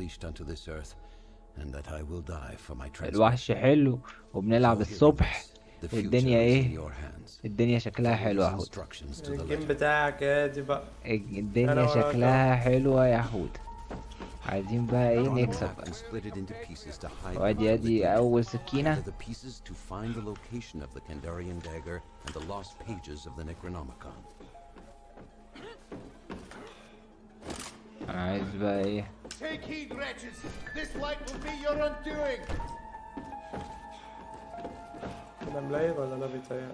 unleashed onto this earth, and that I will die for my transgression. الوحش حلو وبنلعب For hearing الصبح this, the والدنيا future is in ايه your hands. الدنيا شكلها حلو يا Follow these حود instructions to the الجيم letter. بتاعك هادي بقى الدنيا أنا وراك شكلها حلوة يا حود عايزين بقى ايه Draw a نكسب map بقى and split it into pieces to hide them وادي from the ادي danger. اول سكينة Gather the pieces to find the location of the Kandarian dagger and the lost pages of the Necronomicon. انا عايز بقى ايه Take heed, wretches! This light will be your undoing! انا ملايب ولا انا بيتهيألي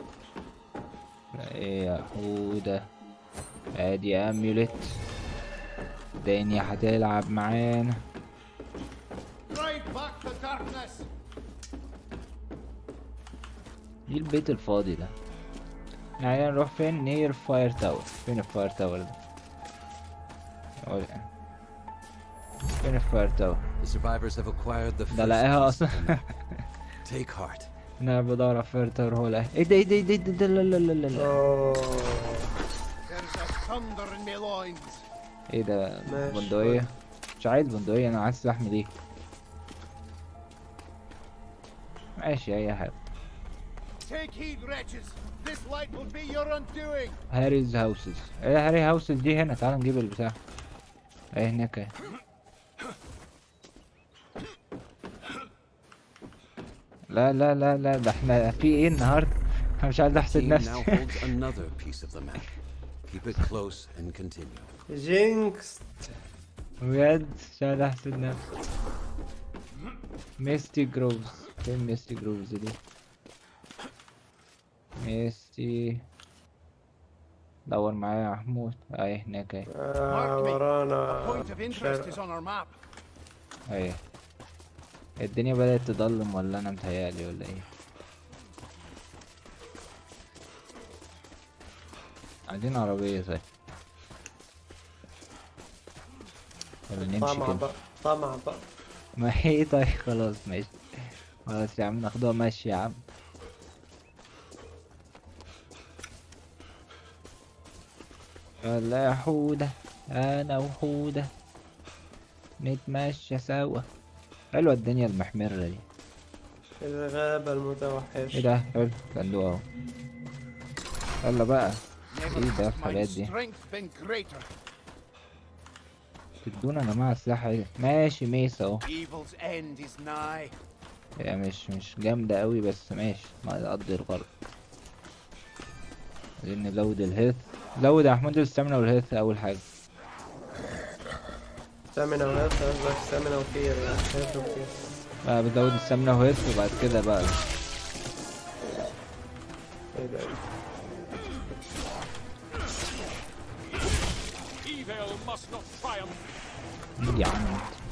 ايه يا حودة ادي اميوليت الدنيا هتلعب معانا Drive back the darkness! ايه البيت الفاضي ده يعني نروح فين نير فاير تاور فين الفاير تاور ده أقول- فين الفاير تاور The survivors have acquired the ده first لقاها piece of the اصلا map. Take heart. انا بدور على الفاير تاور هو لقاها ايه ده ايه ده ايه ده إيه ده ده لا لا لا لا لا اوه There's a thunder in my loins! ايه ده ماشي، بندقية مش عايز بندقية انا عايز سلاح ليه ماشي اي حاجة Take heed, wretches! This light will be your undoing! هاريز هاوسز ايه هاري هاوسز دي هنا تعال نجيب البتاع ايه هناك اهي. لا لا لا لا ده احنا في ايه النهارده انا مش عايز احسد Team now نفسي holds another piece of the map. Keep it close and continue. جينكس بجد مش عايز احسد نفسي ميستي جروفز فين ميستي جروفز دي ميستي دور معايا يا محمود اهي هناك اهي آه Mark me. A ورانا point of interest is شرق. on our map. اهي الدنيا بدأت تضلم ولا انا متهيألي ولا ايه عايزين عربية طيب ولا نمشي طمع كده بقى طمع بقى ما هي طيب خلاص ماشي خلاص يا عم ناخدوها ماشي يا عم يلا يا حودة انا وحودة نتمشى سوا حلوة الدنيا المحمرة دي الغابة المتوحشة ايه ده حلو صندوق اهو يلا بقى Never ايه ده has my الحاجات دي strength been greater. تدونا يا جماعة سلاح ايه ماشي ميس اهو Evil's end is nigh. هي مش مش جامدة قوي بس ماشي ما يقضي الغرض عايزين نزود الهيلث زود يا محمود الستامنا والهيلث أول حاجة ستامنا وهيلث قصدك ستامنا وفير هيلث وفير بقى بزود الستامنا والهيلث وبعد كده بقى ايه ده Evil must not triumph. يا عم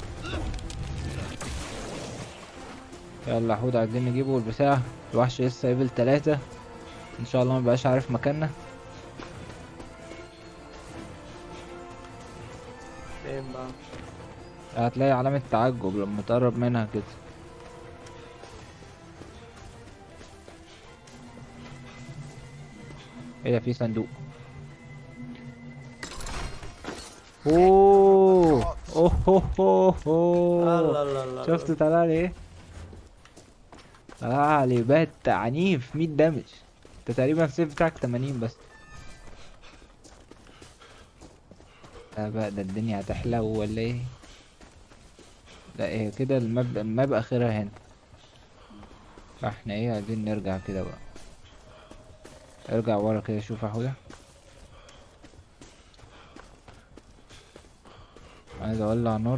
يلا يا حود عايزين نجيبه البتاع الوحش لسه ليفل تلاتة ان شاء الله مبقاش عارف مكاننا فين بقى هتلاقي علامة تعجب لما تقرب منها كده ايه ده في صندوق اوه اوه اوه اوه الله اوه الله الله شفت طلع لي ايه طلع لي بات عنيف 100 دامج انت تقريبا السيف بتاعك 80 بس لا بقى ده الدنيا هتحلو ولا ايه لا ايه كده الماب الماب اخرها هنا فاحنا ايه عايزين نرجع كده بقى ارجع ورا كده شوف يا حوده عايز اولع نار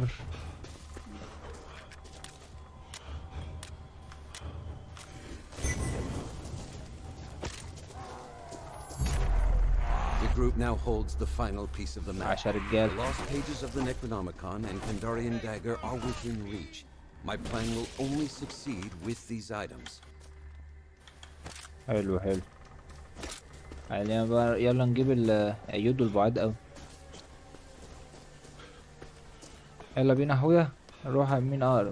The group now holds the final piece of the map. عشر The رجال lost pages of the Necronomicon and Kandarian dagger are within reach. My plan will only succeed with these items. حلو حلو خلينا بقى يلا نجيب الايود والبعاد اوي يلا بينا يا اخويا نروح على مين اقرب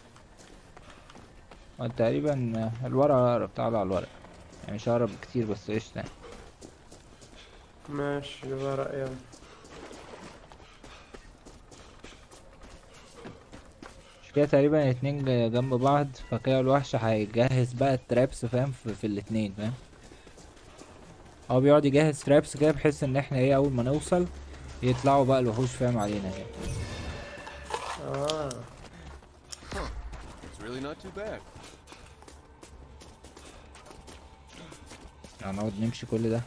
هو تقريبا الورق اقرب تعالى على الورق يعني مش اقرب كتير بس قشطة يعني. ماشي الورق يلا كده تقريبا الاتنين ج- جنب بعض فكده الوحش هيجهز بقى الترابس فاهم في, في الاتنين فاهم هو بيقعد يجهز ترابس كده بحيث ان احنا ايه اول ما نوصل يطلعوا بقى الوحوش فاهم علينا كده اه It's really not too bad. هنقعد نمشي كل ده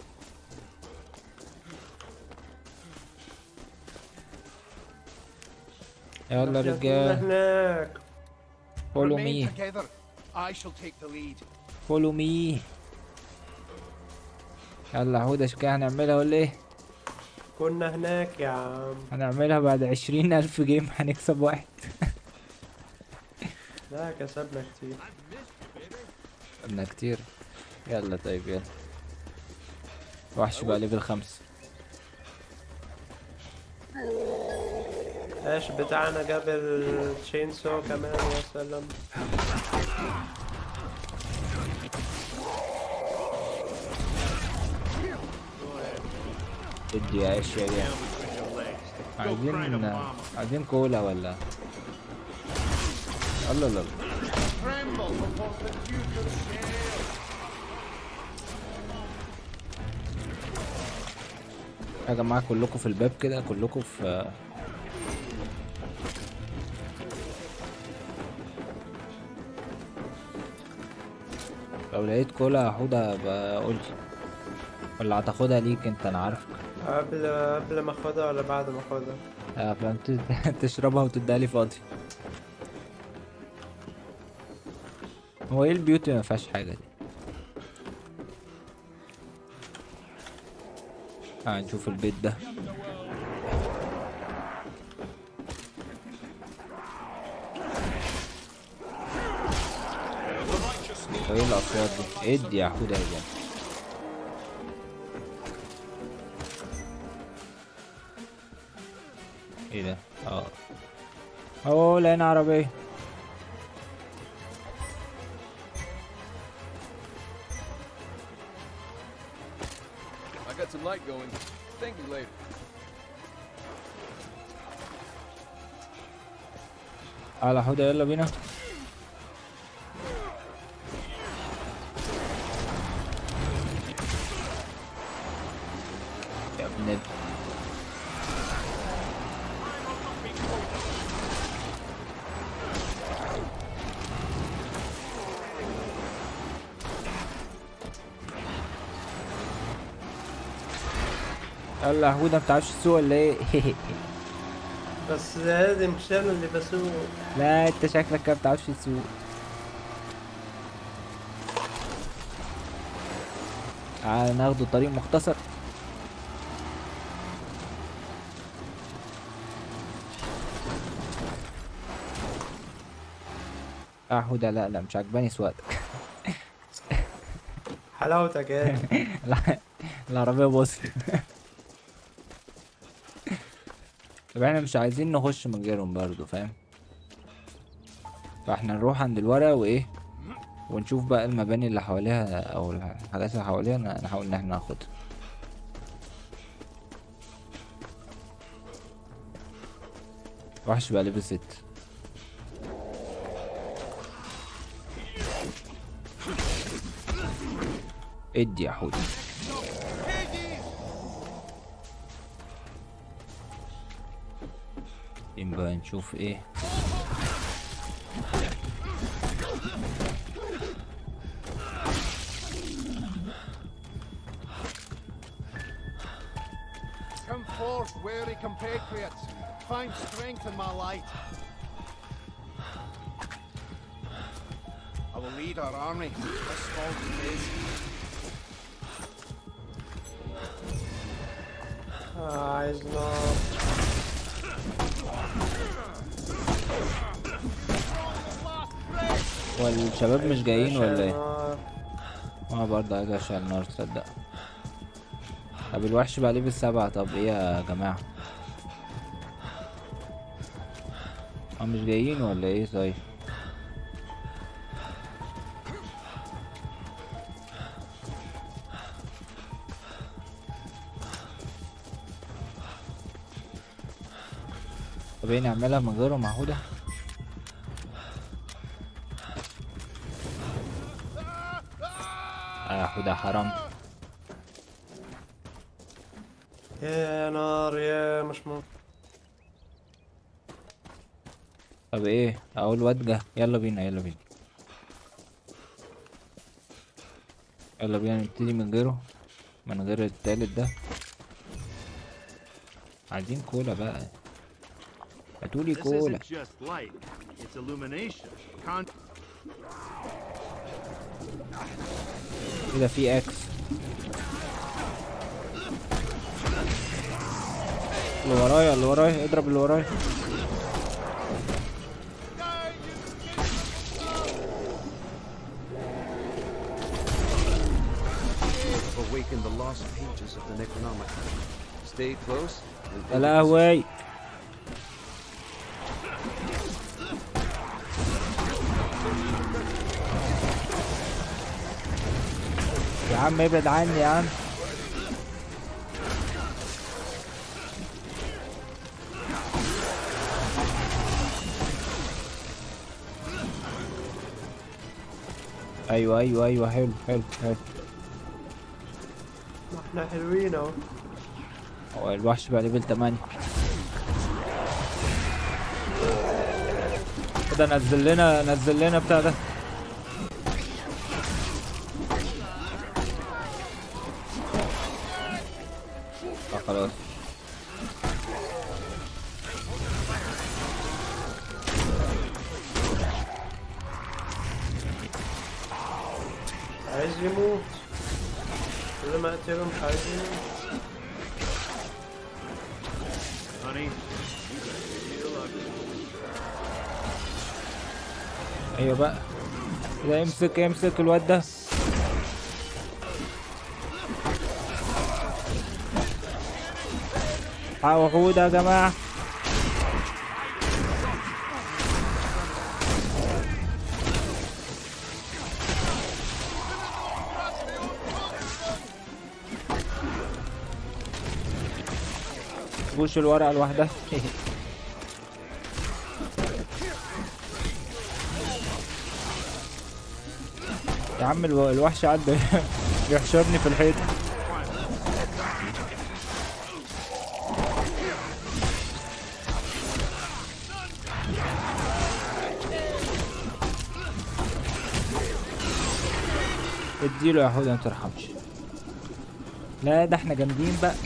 يلا إحنا كنا رجال هناك فولو Remain مي together. I shall take the lead. فولو مي يلا هودة كده هنعملها ولا ايه كنا هناك يا عم هنعملها بعد عشرين ألف جيم هنكسب واحد لا كسبنا كتير قلنا كتير يلا طيب يلا وحش بقى ليفل خمسة ايش بتاعنا جاب التشين سو كمان يا سلام ادي يا ايش يا جماعة عايزين عايزين كولا ولا الله الله Tremble before the future share. يا جماعة كلكم في الباب كده كلكم في لو لقيت كولا حودة بقولي ولا هتاخدها ليك انت انا عارفك قبل قبل ما اخدها ولا بعد ما اخدها اه فهمت تشربها وتديها لي فاضي هو ايه البيوت اللي ما فيهاش حاجة دي اه نشوف البيت ده ايه الاصوات دي ادي يا حودة يا جماعة ايه ده اه اهو لقينا عربية I got some light going. Thank you later. على حودة يلا بينا يا ابن ال- يلا يا حودة متعرفش تسوق ولا ايه بس هذه مش انا اللي بسوق لا انت شكلك كده بتعرفش تسوق تعال ناخده طريق مختصر اه هدى لا لا مش عجباني سواقتك حلاوتك ايه لا العربية باظت طب احنا مش عايزين نخش من غيرهم برضو فاهم فاحنا نروح عند الورق وايه ونشوف بقى المباني اللي حواليها او الحاجات اللي حواليها ن- نحاول ان احنا ناخدها وحش بقى ليفل ست ادي يا حودي بعدين بقى نشوف ايه Come forth, weary compatriots. Find strength in my light. I will lead our army. This small is. آه عايز نار والشباب مش جايين ولا ايه نار. اه برضه عايز اشعل نار تصدق طب الوحش بقى ليفل سبعة طب ايه يا جماعة اه مش جايين ولا ايه طيب طب ايه نعملها من غيره معهودة اه حودة حرام يا نار يا مش ممكن طب ايه اقول وادجة يلا بينا يلا بينا يلا بينا نبتدي من غيره من غير التالت ده عايزين كولا بقى هاتولي This كولا isn't just light, it's illumination. Con- كده في اكس اللي ورايا اللي ورايا اضرب اللي ورايا Awaken the lost pages of the Necronomicon. Stay close. and يا think of لهوي يا عم ابعد عني يا عم ايوه ايوه ايوه حلو حلو حلو ما احنا حلوين اهو هو الوحش بقى ليفل 8 كده نزل لنا نزل لنا بتاع ده اه خلاص عايز يموت كل ما اقتله مش عايز يموت honey, ايوه بقى كده امسك امسك الواد ده وحود يا جماعه بوش الورقه لوحدها يا عم الو- الوحش قاعد بي- بيحشرني في الحيط اديله يا حوده ما ترحمش لا ده احنا جامدين بقى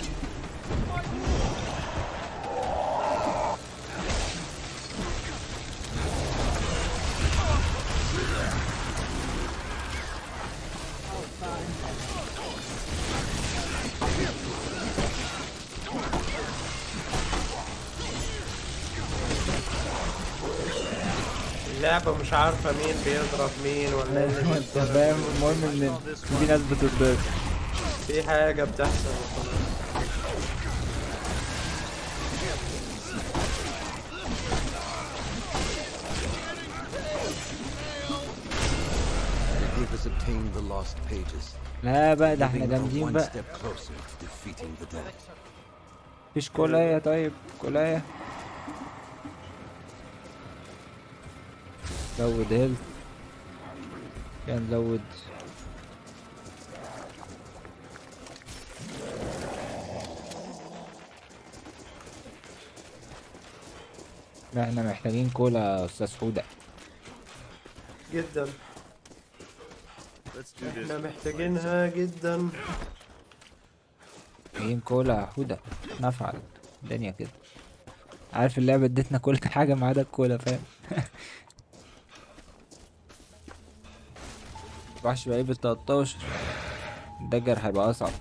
اللعبة مش عارفة مين بيضرب مين ولا ايه اللي انت بيضرب فاهم مين. المهم ان في ناس بتتضرب في حاجة بتحصل وخلاص. The group has obtained the lost pages. لا بقى ده احنا moving جامدين one بقى step closer to defeating the dead. مفيش كولاية طيب كولاية زود هيلث كان نزود لا احنا محتاجين كولا يا استاذ حودة جدا let's do this. احنا محتاجينها جدا محتاجين كولا يا حودة نفعل الدنيا كده عارف اللعبة ادتنا كل حاجة ما عدا الكولا فاهم وحش بقى بال 13 الدجر هيبقى اصعب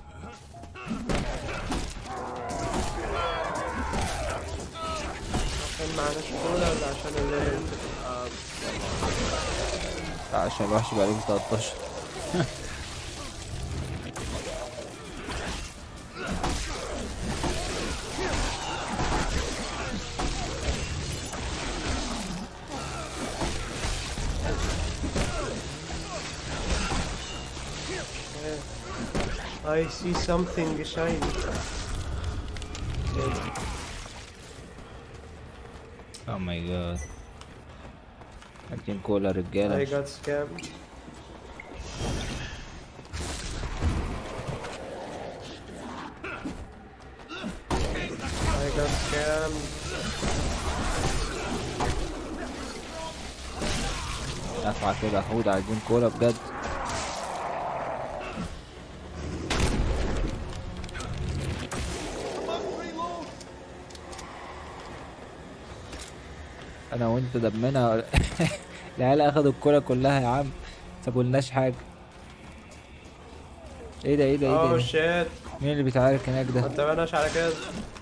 عشان معناش كولا ولا عشان الليل لا، عشان الوحش بقى بال 13 I see something shiny او ماي جاد هاتين كولا I رجالة got scammed ناس كام دفعة كده حود عايزين كولا بجد انا وانت دمنا العيال اخدوا الكولا كلها يا عم سابولناش حاجة ايه ده ايه ده ايه ده, اوه إيه ده؟ شيت مين اللي بيتعارك هناك ما ده اتفقناش على كده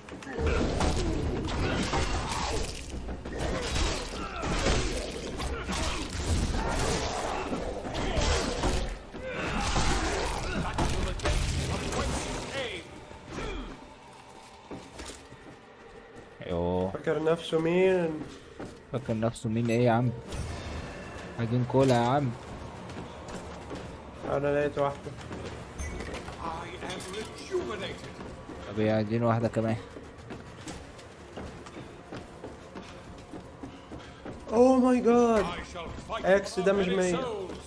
يوه فاكر نفسه مين فاكر نفسه مين ايه يا عم عايزين كولا يا عم انا لقيت واحدة طب ايه عايزين واحدة كمان اوه ماي جاد اكس ده مش مية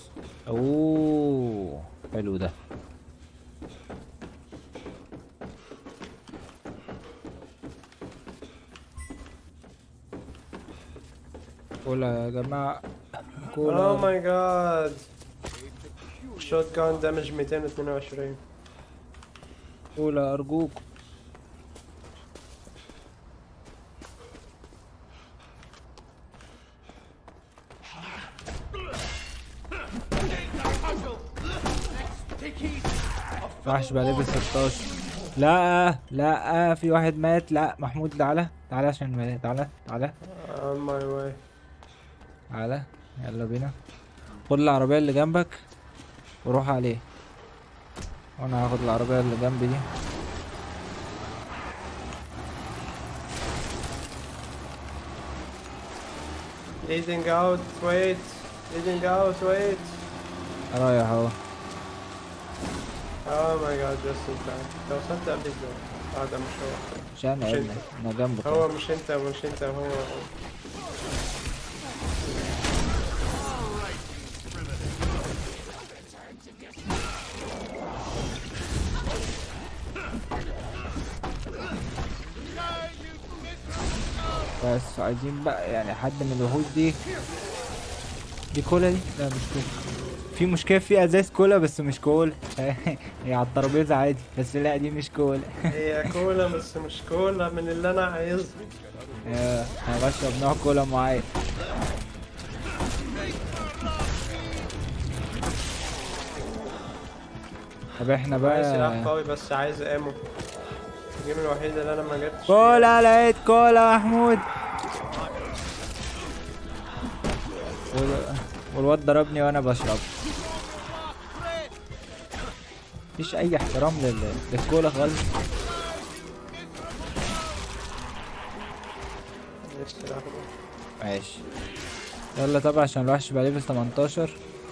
اوه حلو ده كولا يا جماعة اوه كولا ماي جاد شوت جان دامج 222 كولا أرجوك وحش بقى ليفل 16 لا لا في واحد مات لا محمود تعالى تعالى عشان ما- تعالى تعالى on my way تعالى يلا بينا خد العربية اللي جنبك وروح عليه وانا هاخد العربية اللي جنبي دي leading out wait leading out wait رايح اهو oh my god just in time لو وصلت قبل كده هذا مش هو مش انا مش يا ابني انا جنبك هو أهو. مش انت مش انت هو بس عايزين بقى يعني حد من الوحوش دي دي كولا دي لا مش كولا في مشكلة في ازاز كولا بس مش كولا هي على الترابيزة عادي بس لا دي مش كولا هي كولا بس مش كولا من اللي انا عايزه آه، انا بشرب نوع كولا معين طب احنا عايز سلاح بقى قوي بس عايز امو الجيم الوحيد اللي انا ما جبتش كولا لقيت كولا محمود وال- والواد ضربني وانا بشرب مفيش اي احترام لل... للكولا خالص معلش سلاح بقى. ماشي يلا طبعا عشان الوحش بقى ليفل 18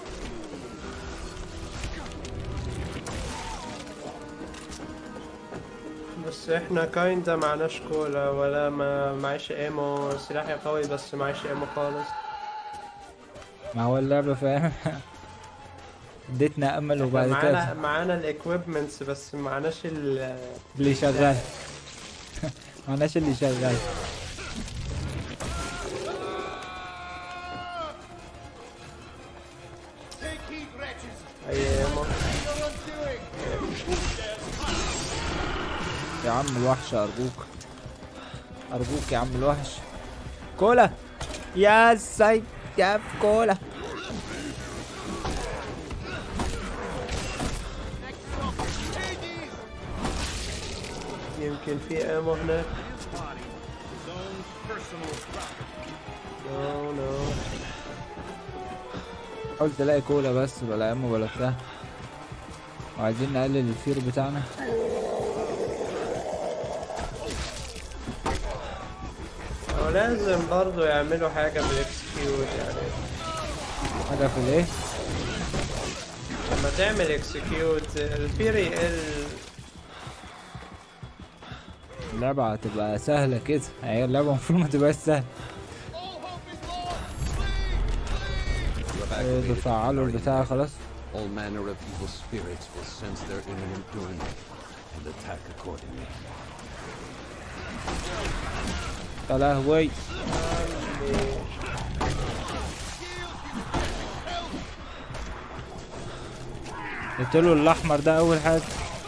بس احنا كايندا معناش كولا ولا ما معيش ايمو سلاحي قوي بس معيش ايمو خالص ما هو اللعبة فاهم اديتنا امل وبعد معانا كده معانا الاكويبمنتس بس معناش ال اللي شغال معناش اللي شغال Take heed, wretches. اي ايمو Your undoing. يا عم الوحش ارجوك ارجوك يا عم الوحش كولا يا سيد يا كولا Hades! يمكن في ايمو هناك His own personal property. نو نو قلت الاقي كولا بس بلا امه ولا بتاع وعايزين نقلل الفير بتاعنا هو لازم برضو يعملوا حاجة بالاكسكيوت يعني حاجة في الايه لما تعمل اكسكيوت الفير يقل اللعبة هتبقى سهلة كده هي اللعبة المفروض ما تبقاش سهلة All hope is lost. Flee! إيه، بيفعلوا البتاع خلاص All manner of evil spirits will sense their imminent doom and attack accordingly. يا لهوي قلتله الاحمر ده اول حاجه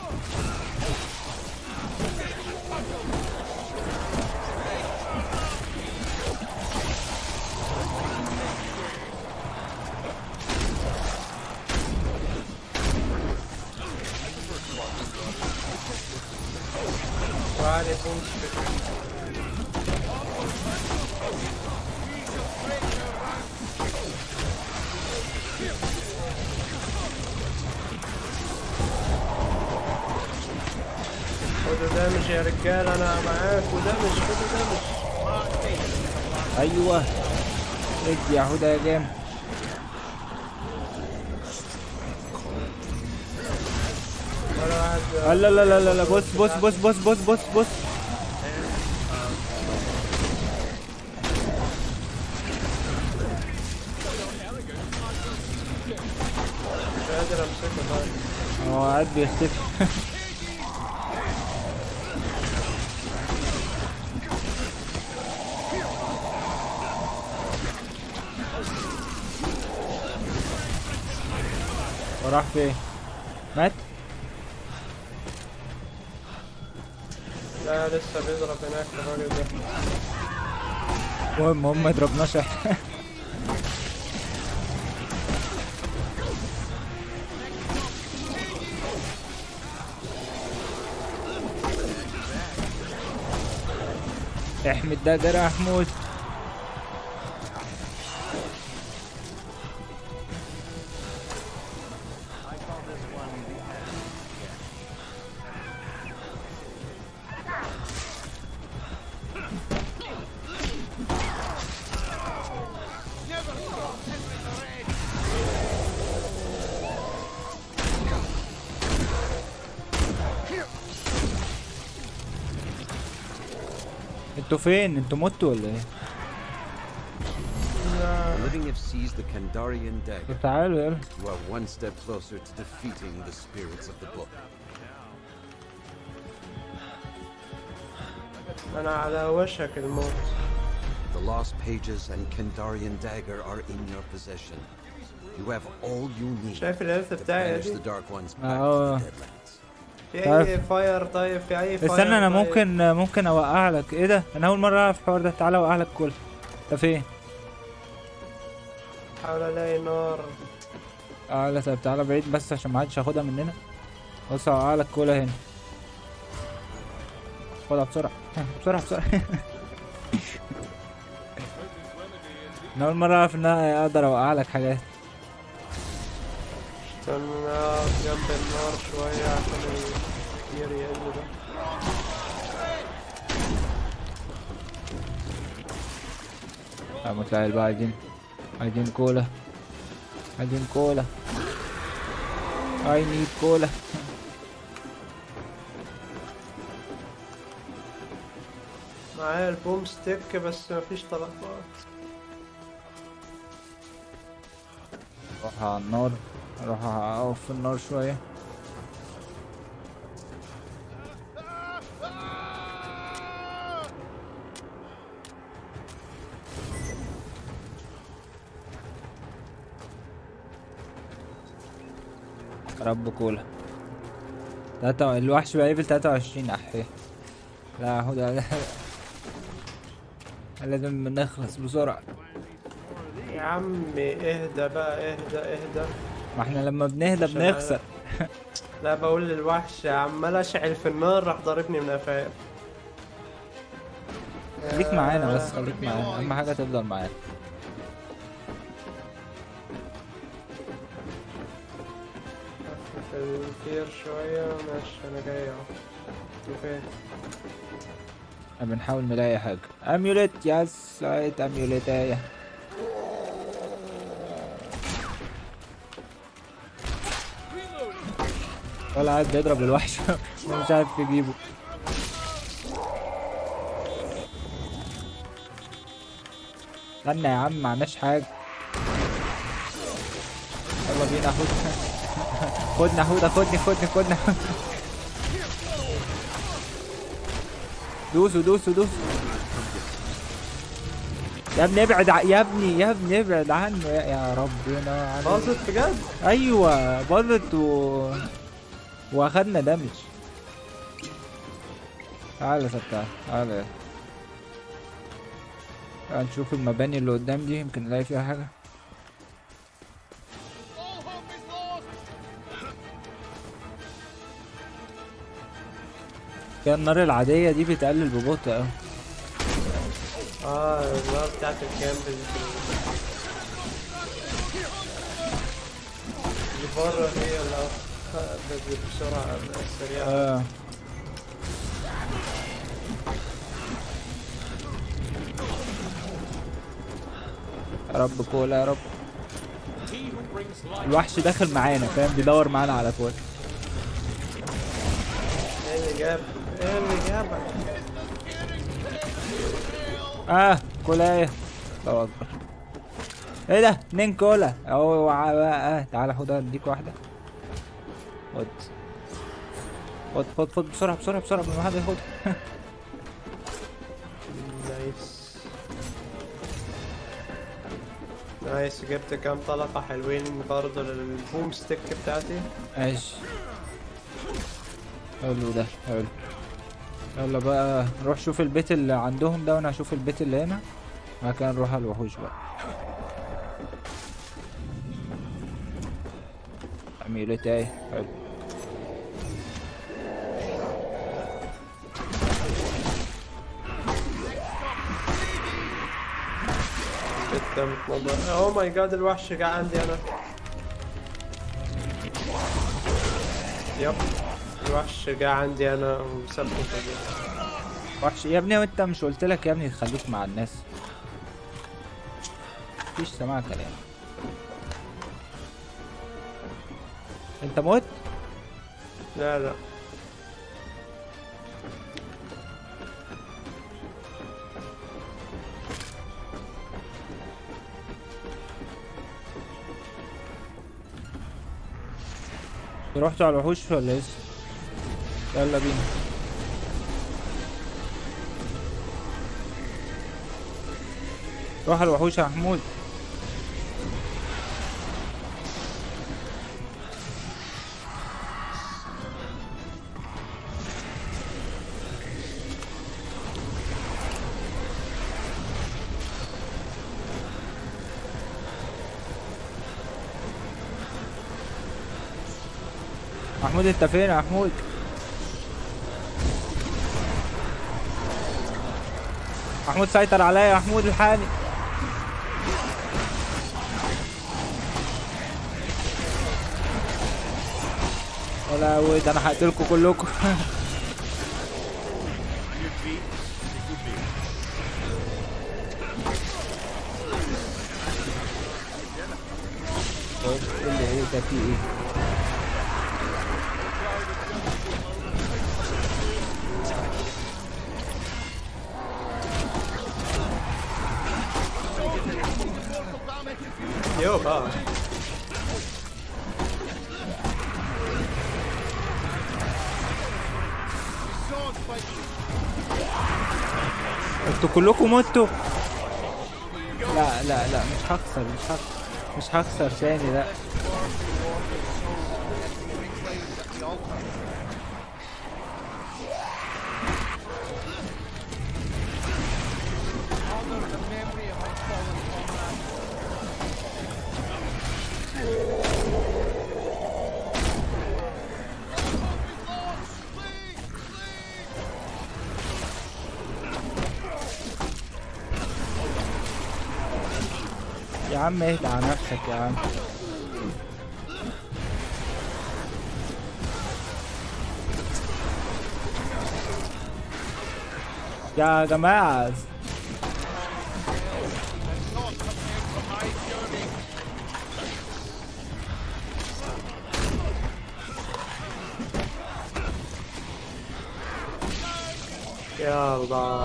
وعلي بومس خدوا دامج يا رجال انا معاك ودمج خدوا دمج ايوه ادي يا هدى يا جامد ولا واحد لا لا لا لا لا بص بص بص بص بص بص بص مش قادر امسكه طيب هو قاعد بيختفي وراح فين؟ مات؟ لا لسه بيضرب هناك الراجل ده المهم هم ما يضربناش احنا احمد ده جرى محمود انتوا فين؟ انتوا متوا ولا ايه؟ The living have seized the Kandarian dagger. طب تعالوا يلا You are one step closer to defeating the spirits of the book. انا على وشك الموت The lost pages and Kandarian dagger are in your possession. You have all you need شايف الهيلث to بتاعي banish دي the dark ones back آه. to the Deadlands. في اي تعرف- فاير طيب في اي فاير استنى انا طيب؟ ممكن ممكن اوقع لك ايه ده؟ انا اول مرة اعرف الحوار ده تعالى اوقع لك كل انت فين؟ احاول الاقي نار اه لا طب تعالى بعيد بس عشان ما حدش ياخدها مننا بص اوقع لك كولا هنا خدها بسرعة بسرعة بسرعة انا اول مرة اعرف ان انا اقدر اوقع لك حاجات استنى اقف جنب النار شوية عشان الكتير يقل ده لا متلاقي بقى عايزين عايزين كولا عايزين كولا I need كولا معايا البوم ستيك بس مفيش طلقات اروح على النار اروح اقف في النار شوية رب كولا تلاتة الوحش بقى ليفل تلاتة وعشرين احيه لا هو ده لازم نخلص بسرعة يا عمي اهدى بقى اهدى اهدى ما احنا لما بنهدى عشان بنخسر لا بقول للوحش عمال اشعل في النار راح ضاربني من قفايا خليك معانا بس خليك معانا اهم حاجة تفضل معانا في الكير شوية ماشي انا جاي اهو انتوا فين احنا بنحاول نلاقي حاجة اميوليت يس لقيت اميوليتاية ولا قاعد بيضرب الوحش مش عارف يجيبه استنى يا عم معناش حاجة يلا بينا خدنا خدنا هودا خدني خدني خدنا دوسوا دوسوا دوسوا يا ابني ابعد ع... يا ابني يا ابني ابعد عنه يا, يا ربنا عليك. باظت بجد ايوه باظت و واخدنا دمج تعالى يا فتاح تعالى تعال نشوف المباني اللي قدام دي يمكن نلاقي فيها حاجة All hope is lost. كان النار العادية دي بتقلل ببطء اوي اه النار بتاعت الكامب اللي اللي بره دي ولا بدي بسرعة سريعة اه يا رب كولا يا رب He who brings light الوحش داخل معانا فاهم بيدور معانا على كولا ايه اللي جاب ايه اللي جابك اه كولا ايه الله اكبر ايه ده اتنين كولا اهو وع- بقى آه. تعالى خد اديك واحدة خد خد خد خد بسرعة بسرعة بسرعة قبل ما حد ياخدها نايس نايس جبت كام طلقة حلوين برضه للبوم ستيك بتاعتي ماشي حلو ده حلو يلا بقى نروح شوف البيت اللي عندهم ده وانا هشوف البيت اللي هنا بعد كده نروح على الوحوش بقى تعميلة ايه حلو ستة متنظر اوه ماي جاد الوحش قاعد عندي انا يب الوحش قاعد عندي انا ومثبت البيت. وحش يا ابني وانت مش قلت لك يا ابني تخليك مع الناس مفيش سماع كلام انت موت لا لا رحتوا على الوحوش ولا لسه يلا بينا روح على الوحوش يا محمود محمود انت فين يا محمود محمود سيطر عليا يا محمود الحقني ولا ود انا هقتلكوا كلكم ايه اللي ايه ده في ايه يو اه Sword fight. انتوا كلكم متوا لا لا لا مش هخسر مش هخسر مش هخسر تاني لا Honor the memory of my fallen comrade. يا عم اهدى على نفسك يا عم يا جماعة يا الله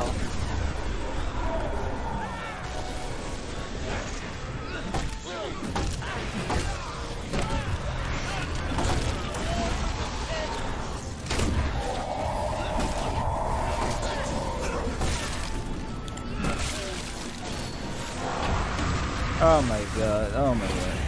Oh my god, oh my god.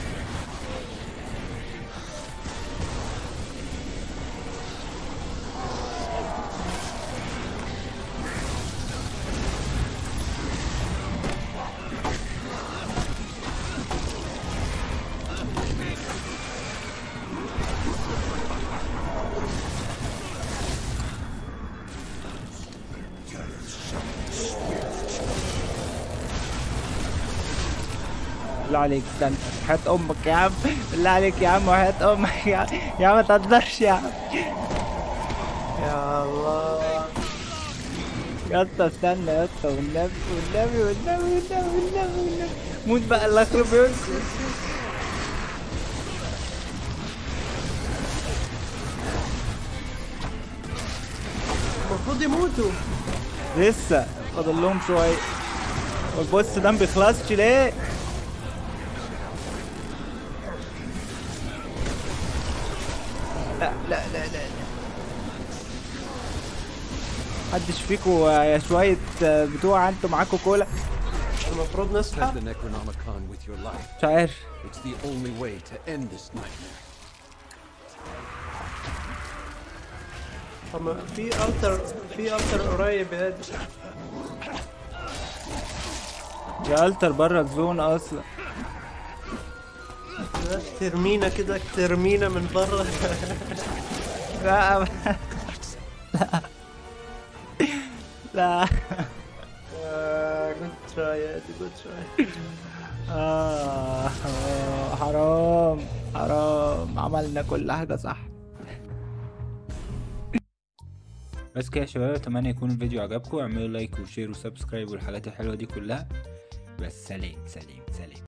بالله عليك استنى حياة امك يا عم بالله عليك يا عم وحياة امك يا عم يا عم ما تقدرش يا عم يا الله يا اسطى استنى يا اسطى والنبي والنبي والنبي والنبي والنبي والنبي موت بقى الله يخرب بيوتك المفروض يموتوا لسه فاضل لهم شوية والبوس ده ما بيخلصش ليه؟ لا لا لا لا لا محدش فيكو يا شوية آه، بتوع انتوا معاكوا كولا المفروض نصحى Defend the Necronomicon with your life. مش عارف It's the only way to end this nightmare. طب ما في التر في التر قريب يا دي يا التر بره الزون اصلا ترمينا كده ترمينا من بره لا لا لا جود تراي يا دي جود تراي آه آه، حرام حرام عملنا كل حاجة صح بس كده يا شباب اتمنى يكون الفيديو عجبكم اعملوا لايك وشير وسبسكرايب والحاجات الحلوة دي كلها بس سلام سلام سلام